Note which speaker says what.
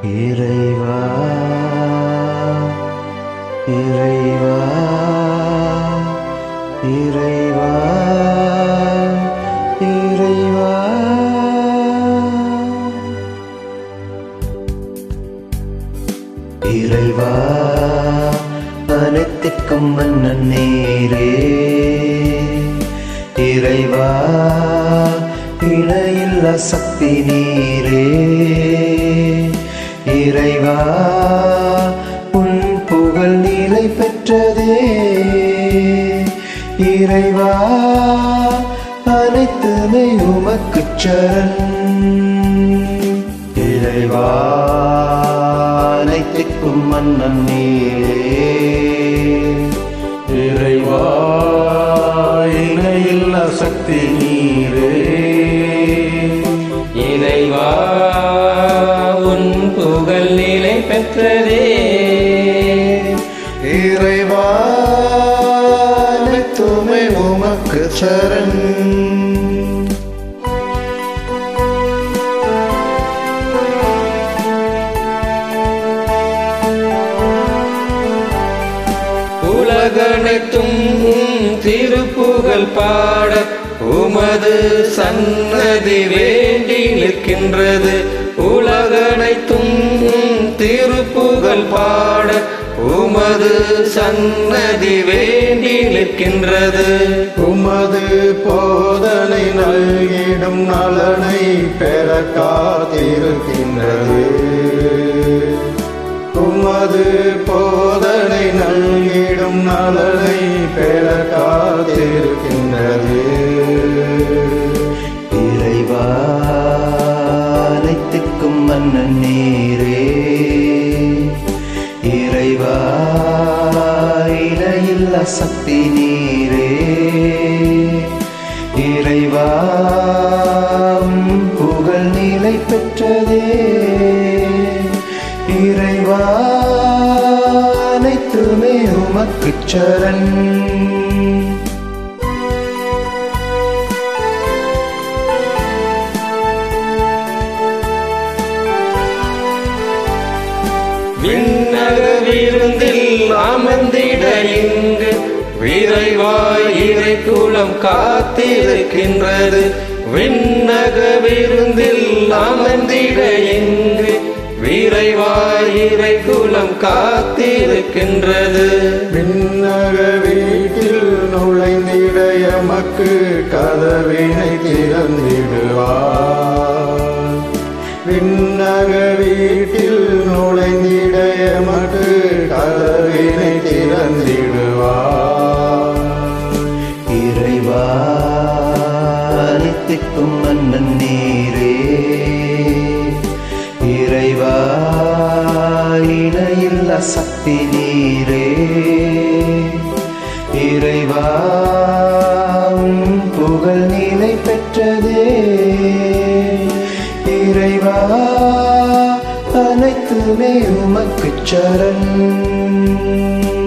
Speaker 1: இறைவா இறைவா இறைவா இறைவா இறைவா அனைத்துக்கும் மன்னன் நீரே இறைவா இணையில்லா சக்தி நீரே இறைவா உன் புகழ் நிலை பெற்றதே இறைவா அனைத்துமே உமக்குச் சரண் இறைவா அனைத்துக்கும் மன்னன் நீரே
Speaker 2: இறைவா இணையில்ல சக்தி நீரே
Speaker 3: இறைவா உன் புகழ் நிலை பெற்றதே
Speaker 1: இறைவா அனைத்துமே உமக்கு சரண்
Speaker 3: உலகனைத்தும் உம் திருப்புகழ் பாட உமது சன்னதி வேண்டி நிற்கின்றது உலகனைத்தும் உம் திருப்புகழ் பாட உமது சன்னதி வேண்டி நிற்கின்றது
Speaker 2: உமது போதனை நல்கிடும் நலனை பெற காத்திருக்கின்றது உமது போதனை நல்கிடும் நலனை பெற காத்திருக்கின்றது
Speaker 1: இறைவா அனைத்துக்கும் மன்னன் நீரே இறைவா இணையில்லா சக்தி நீரே இறைவா உம் புகழ் நிலை பெற்றதே இறைவா அனைத்துமே உமக்குச் சரண்
Speaker 3: விண்ணக விருந்தில் அமர்ந்திட இங்கு விரைவாய் இறை குலம் காத்திருக்கின்றது விண்ணக விருந்தில் அமர்ந்திட இங்கு விரைவாய் இறை குலம் காத்திருக்கின்றது
Speaker 2: விண்ணக வீட்டில் நுழைந்திட எமக்கு கதவினை திறந்திடுவார் விண்ணக வீட்டில் நுழைந்திட எமக்கு கதவினை திறந்திடுவார்
Speaker 1: இறைவா அனைத்துக்கும் மன்னன் நீரே இறைவா இணையில்லா சக்தி நீரே இறைவா உம் புகழ் நிலை பெற்றதே இறைவா அனைத்துமே உமக்குச் சரண்